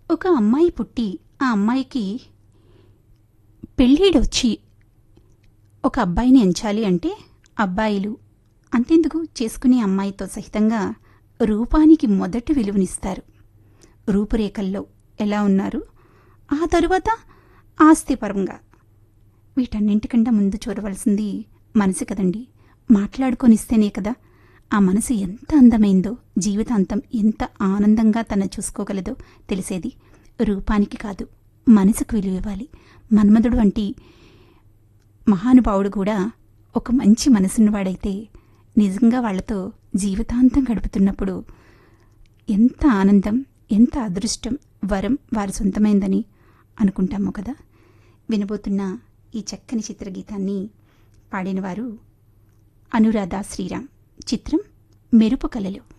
ఒక అమ్మాయి పుట్టి ఆ అమ్మాయికి పెళ్ళిడొచ్చి ఒక అబ్బాయిని ఎంచాలి అంటే అబ్బాయిలు అంతెందుకు చేసుకునే అమ్మాయితో సహితంగా రూపానికి మొదటి విలువనిస్తారు రూపురేఖల్లో ఎలా ఉన్నారు ఆ తరువాత ఆస్తిపరంగా వీటన్నింటికంటే ముందు చూడవలసింది మనసు కదండి మాట్లాడుకొనిస్తేనే కదా ఆ మనసు ఎంత అందమైందో జీవితాంతం ఎంత ఆనందంగా తన చూసుకోగలదో తెలిసేది రూపానికి కాదు మనసుకు విలువ ఇవ్వాలి మన్మధుడు వంటి మహానుభావుడు కూడా ఒక మంచి మనసున్నవాడైతే నిజంగా వాళ్ళతో జీవితాంతం గడుపుతున్నప్పుడు ఎంత ఆనందం ఎంత అదృష్టం వరం వారి సొంతమైందని అనుకుంటాము కదా వినబోతున్న ఈ చక్కని చిత్రగీతాన్ని పాడినవారు అనురాధ శ్రీరామ్ చిత్రం మెరుపు కలలు